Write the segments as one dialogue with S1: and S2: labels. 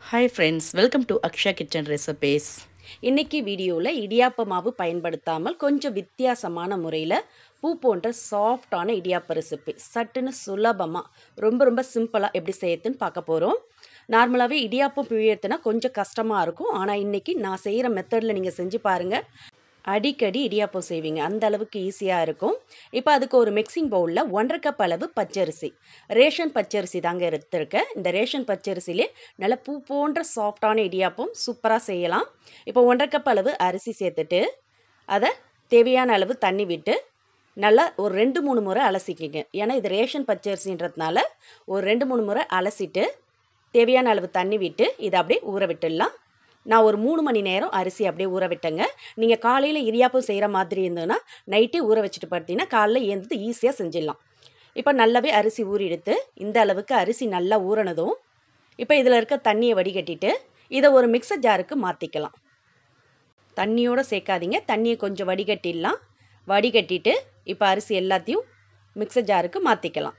S1: hi friends welcome to Aksha kitchen recipes
S2: இன்னைக்கு வீடியோவில் இடியாப்ப மாவு பயன்படுத்தாமல் கொஞ்சம் வித்தியாசமான முறையில் பூ போன்ற சாஃப்டான இடியாப்ப ரெசிபி சட்டுன்னு சுலபமாக ரொம்ப ரொம்ப சிம்பிளாக எப்படி செய்யறதுன்னு பார்க்க போகிறோம் நார்மலாகவே இடியாப்பம் பிழியறதுனா கொஞ்சம் கஷ்டமாக இருக்கும் ஆனால் இன்றைக்கி நான் செய்கிற மெத்தடில் நீங்கள் செஞ்சு பாருங்கள் அடிக்கடி இடியாப்பம் செய்வீங்க அந்த அளவுக்கு ஈஸியாக இருக்கும் இப்போ அதுக்கு ஒரு மிக்சிங் பவுலில் ஒன்றரை கப் அளவு பச்சரிசி ரேஷன் பச்சரிசி தாங்க எடுத்திருக்கேன் இந்த ரேஷன் பச்சரிசிலே நல்ல பூ போன்ற சாஃப்டான இடியாப்பம் சூப்பராக செய்யலாம் இப்போ ஒன்றரை கப் அளவு அரிசி சேர்த்துட்டு அதை தேவையான அளவு தண்ணி விட்டு நல்லா ஒரு ரெண்டு மூணு முறை அலசிக்கிங்க ஏன்னா இது ரேஷன் பச்சரிசின்றதுனால ஒரு ரெண்டு மூணு முறை அலசிட்டு தேவையான அளவு தண்ணி விட்டு இதை அப்படியே ஊற விட்டுடலாம் நான் ஒரு மூணு மணி நேரம் அரிசி அப்படியே ஊற விட்டேங்க நீங்கள் காலையில் இடியாப்பம் செய்கிற மாதிரி இருந்ததுன்னா நைட்டே ஊற வச்சுட்டு பார்த்தீங்கன்னா காலைல ஏந்தது ஈஸியாக செஞ்சிடலாம் இப்போ நல்லாவே அரிசி ஊறி எடுத்து இந்த அளவுக்கு அரிசி நல்லா ஊறினதும் இப்போ இதில் இருக்க தண்ணியை வடிகட்டிட்டு இதை ஒரு மிக்சர் ஜாருக்கு மாற்றிக்கலாம் தண்ணியோடு சேர்க்காதீங்க தண்ணியை கொஞ்சம் வடிகட்டிடலாம் வடிகட்டிட்டு இப்போ அரிசி எல்லாத்தையும் மிக்சர் ஜாருக்கு மாற்றிக்கலாம்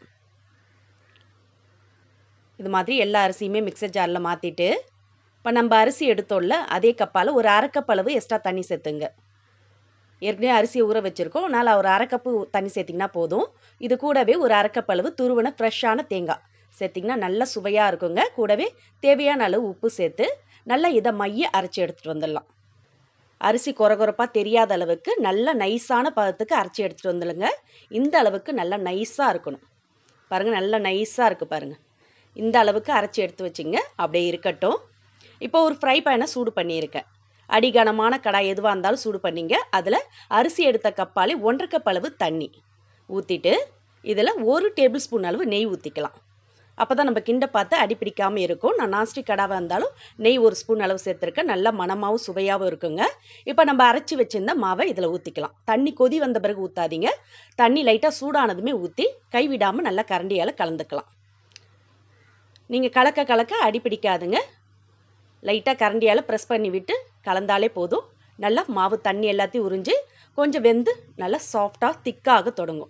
S2: இது மாதிரி எல்லா அரிசியுமே மிக்சர் ஜாரில் மாற்றிட்டு இப்போ நம்ம அரிசி எடுத்தோம்ல அதே கப்பால் ஒரு அரை கப் அளவு எக்ஸ்ட்ரா தண்ணி சேர்த்துங்க ஏற்கனவே அரிசியை ஊற வச்சுருக்கோம் அதனால் ஒரு அரை கப்பு தண்ணி சேர்த்திங்கன்னா போதும் இது கூடவே ஒரு அரை கப் அளவு துருவன ஃப்ரெஷ்ஷான தேங்காய் சேர்த்திங்கன்னா நல்லா சுவையாக இருக்குங்க கூடவே தேவையான அளவு உப்பு சேர்த்து நல்லா இதை மைய அரைச்சி எடுத்துகிட்டு வந்துடலாம் அரிசி குறகுறப்பாக தெரியாத அளவுக்கு நல்ல நைஸான பதத்துக்கு அரைச்சி எடுத்துகிட்டு வந்துடுங்க இந்த அளவுக்கு நல்லா நைஸாக இருக்கணும் பாருங்கள் நல்லா நைஸாக இருக்குது பாருங்கள் இந்த அளவுக்கு அரைச்சி எடுத்து வச்சிங்க அப்படியே இருக்கட்டும் இப்போ ஒரு ஃப்ரை பேனை சூடு பண்ணியிருக்கேன் அடிகனமான கடாய் எதுவாக இருந்தாலும் சூடு பண்ணிங்க அதில் அரிசி எடுத்த கப்பாலே ஒன்றரை கப் அளவு தண்ணி ஊற்றிட்டு இதில் ஒரு டேபிள் ஸ்பூன் அளவு நெய் ஊற்றிக்கலாம் அப்போ தான் நம்ம கிண்ட பார்த்து அடிப்பிடிக்காமல் இருக்கும் நான் நான்ஸ்டிக் கடாவாக இருந்தாலும் நெய் ஒரு ஸ்பூன் அளவு சேர்த்துருக்கேன் நல்லா மணமாகவும் சுவையாகவும் இருக்குங்க இப்போ நம்ம அரைச்சி வச்சிருந்த மாவை இதில் ஊற்றிக்கலாம் தண்ணி கொதி வந்த பிறகு ஊற்றாதீங்க தண்ணி லைட்டாக சூடானதுமே ஊற்றி கைவிடாமல் நல்லா கரண்டியால் கலந்துக்கலாம் நீங்கள் கலக்க கலக்க அடிப்பிடிக்காதுங்க லைட்டாக கரண்டியால் ப்ரெஸ் பண்ணி விட்டு கலந்தாலே போதும் நல்லா மாவு தண்ணி எல்லாத்தையும் உறிஞ்சு கொஞ்சம் வெந்து நல்லா சாஃப்டாக திக்காக தொடங்கும்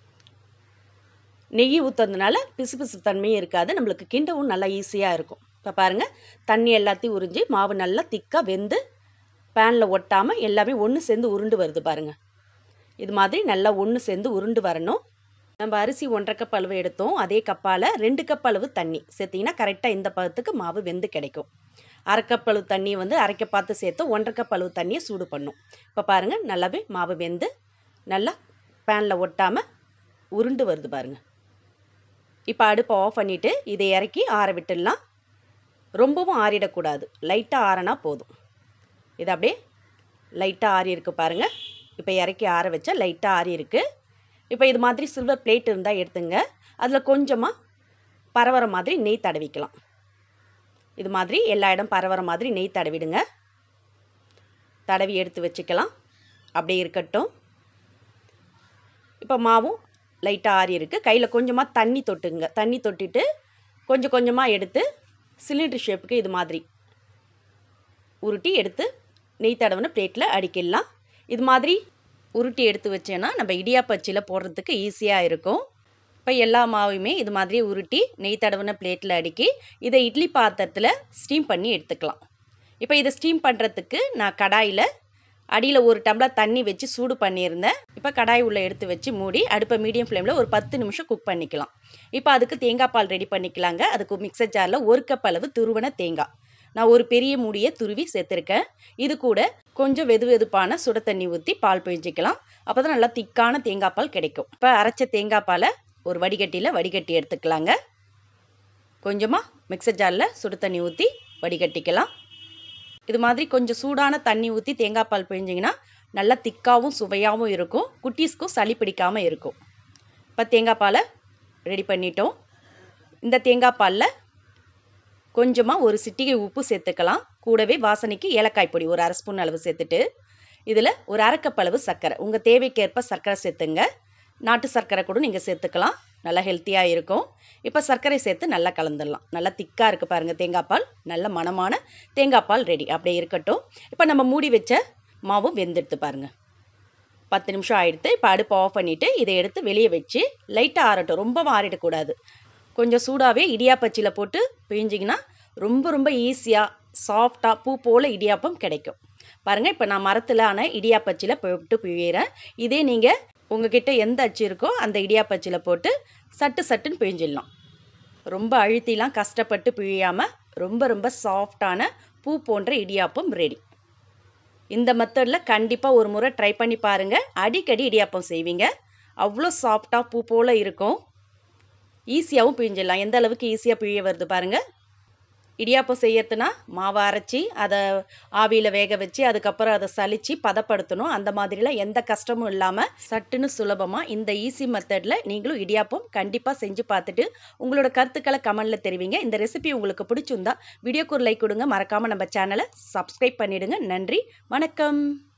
S2: நெய் ஊற்றுறதுனால பிசு பிசு தன்மையும் இருக்காது நம்மளுக்கு கிண்டவும் நல்லா ஈஸியாக இருக்கும் இப்போ பாருங்கள் தண்ணி எல்லாத்தையும் உறிஞ்சி மாவு நல்லா திக்காக வெந்து பேனில் ஒட்டாமல் எல்லாமே ஒன்று சேர்ந்து உருண்டு வருது பாருங்கள் இது மாதிரி நல்லா ஒன்று சேர்ந்து உருண்டு வரணும் நம்ம அரிசி ஒன்றரை கப் அளவு எடுத்தோம் அதே கப்பால் ரெண்டு கப் அளவு தண்ணி சேர்த்திங்கன்னா கரெக்டாக இந்த பதத்துக்கு மாவு வெந்து கிடைக்கும் அரை கப் அளவு தண்ணி வந்து அரைக்க பார்த்து சேர்த்து ஒன்றரை கப் அளவு தண்ணியை சூடு பண்ணும் இப்போ பாருங்கள் நல்லாவே மாவு வெந்து நல்லா பேனில் ஒட்டாமல் உருண்டு வருது பாருங்கள் இப்போ அடுப்பை ஆஃப் பண்ணிவிட்டு இதை இறக்கி ஆற விட்டுடலாம் ரொம்பவும் ஆறிடக்கூடாது லைட்டாக ஆறினா போதும் இது அப்படியே லைட்டாக ஆறி இருக்கு பாருங்கள் இப்போ இறக்கி ஆற வச்சா லைட்டாக ஆறி இருக்குது இப்போ இது மாதிரி சில்வர் பிளேட் இருந்தால் எடுத்துங்க அதில் கொஞ்சமாக பரவற மாதிரி நெய் தடவிக்கலாம் இது மாதிரி எல்லா இடம் பரவற மாதிரி நெய் தடவிடுங்க தடவி எடுத்து வச்சுக்கலாம் அப்படியே இருக்கட்டும் இப்போ மாவும் லைட்டாக ஆறி இருக்குது கையில் கொஞ்சமாக தண்ணி தொட்டுங்க தண்ணி தொட்டிட்டு கொஞ்சம் கொஞ்சமாக எடுத்து சிலிண்டர் ஷேப்புக்கு இது மாதிரி உருட்டி எடுத்து நெய் தடவின பிளேட்டில் அடிக்கிடலாம் இது மாதிரி உருட்டி எடுத்து வச்சேன்னா நம்ம இடியாப்பச்சியில் போடுறதுக்கு ஈஸியாக இருக்கும் இப்போ எல்லா மாவையுமே இது மாதிரி உருட்டி நெய் தடவின பிளேட்டில் அடுக்கி இதை இட்லி பாத்திரத்தில் ஸ்டீம் பண்ணி எடுத்துக்கலாம் இப்போ இதை ஸ்டீம் பண்ணுறதுக்கு நான் கடாயில் அடியில் ஒரு டம்ளர் தண்ணி வச்சு சூடு பண்ணியிருந்தேன் இப்போ கடாய் உள்ளே எடுத்து வச்சு மூடி அடுப்பை மீடியம் ஃப்ளேமில் ஒரு பத்து நிமிஷம் குக் பண்ணிக்கலாம் இப்போ அதுக்கு தேங்காய் பால் ரெடி பண்ணிக்கலாங்க அதுக்கு மிக்சர் ஜாரில் ஒரு கப் அளவு துருவன தேங்காய் நான் ஒரு பெரிய மூடியை துருவி சேர்த்துருக்கேன் இது கூட கொஞ்சம் வெது வெதுப்பான சுட தண்ணி ஊற்றி பால் பிழிஞ்சிக்கலாம் அப்போ தான் நல்லா திக்கான தேங்காய் பால் கிடைக்கும் இப்போ அரைச்ச தேங்காய் பாலை ஒரு வடிகட்டியில் வடிகட்டி எடுத்துக்கலாங்க கொஞ்சமாக மிக்சர் ஜாரில் சுடு தண்ணி ஊற்றி வடிகட்டிக்கலாம் இது மாதிரி கொஞ்சம் சூடான தண்ணி ஊற்றி தேங்காய் பால் பிழிஞ்சிங்கன்னா நல்லா திக்காகவும் சுவையாகவும் இருக்கும் குட்டீஸ்க்கும் சளி பிடிக்காமல் இருக்கும் இப்போ தேங்காய் பாலை ரெடி பண்ணிட்டோம் இந்த தேங்காய் பாலில் கொஞ்சமாக ஒரு சிட்டிகை உப்பு சேர்த்துக்கலாம் கூடவே வாசனைக்கு ஏலக்காய் பொடி ஒரு அரை ஸ்பூன் அளவு சேர்த்துட்டு இதில் ஒரு அரைக்கப் அளவு சர்க்கரை உங்கள் தேவைக்கேற்ப சர்க்கரை சேர்த்துங்க நாட்டு சர்க்கரை கூட நீங்கள் சேர்த்துக்கலாம் நல்லா ஹெல்த்தியாக இருக்கும் இப்போ சர்க்கரை சேர்த்து நல்லா கலந்துடலாம் நல்லா திக்காக இருக்குது பாருங்கள் தேங்காய் பால் நல்ல மணமான தேங்காய் பால் ரெடி அப்படியே இருக்கட்டும் இப்போ நம்ம மூடி வச்ச மாவும் வெந்தெடுத்து பாருங்கள் பத்து நிமிஷம் ஆகிடுத்து இப்போ அடுப்பு ஆஃப் பண்ணிவிட்டு இதை எடுத்து வெளியே வச்சு லைட்டாக ஆறட்டும் ரொம்ப ஆறிடக்கூடாது கொஞ்சம் சூடாகவே இடியாப்பச்சியில் போட்டு பிழிஞ்சிங்கன்னா ரொம்ப ரொம்ப ஈஸியாக சாஃப்டாக பூ போல் இடியாப்பம் கிடைக்கும் பாருங்கள் இப்போ நான் மரத்தில் ஆன இடியாப்பச்சியில் போட்டு பிழியிறேன் இதே நீங்கள் உங்ககிட்ட எந்த அச்சு இருக்கோ அந்த இடியாப்பச்சியில் போட்டு சட்டு சட்டுன்னு பிழிஞ்சிடலாம் ரொம்ப அழுத்திலாம் கஷ்டப்பட்டு பிழியாமல் ரொம்ப ரொம்ப சாஃப்டான பூ போன்ற இடியாப்பம் ரெடி இந்த மெத்தடில் கண்டிப்பாக ஒரு முறை ட்ரை பண்ணி பாருங்கள் அடிக்கடி இடியாப்பம் செய்வீங்க அவ்வளோ சாஃப்டாக பூ போல் இருக்கும் ஈஸியாகவும் பிழிஞ்சிடலாம் எந்த அளவுக்கு ஈஸியாக பிழிய வருது பாருங்கள் இடியாப்பம் செய்யறதுனா மாவை அரைச்சி அதை ஆவியில் வேக வச்சு அதுக்கப்புறம் அதை சலிச்சு பதப்படுத்தணும் அந்த மாதிரிலாம் எந்த கஷ்டமும் இல்லாமல் சட்டுன்னு சுலபமாக இந்த ஈஸி மெத்தடில் நீங்களும் இடியாப்பம் கண்டிப்பாக செஞ்சு பார்த்துட்டு உங்களோட கருத்துக்களை கமெண்டில் தெரிவிங்க இந்த ரெசிபி உங்களுக்கு பிடிச்சிருந்தா வீடியோக்கு ஒரு லைக் கொடுங்க மறக்காமல் நம்ம சேனலை சப்ஸ்கிரைப் பண்ணிவிடுங்க நன்றி வணக்கம்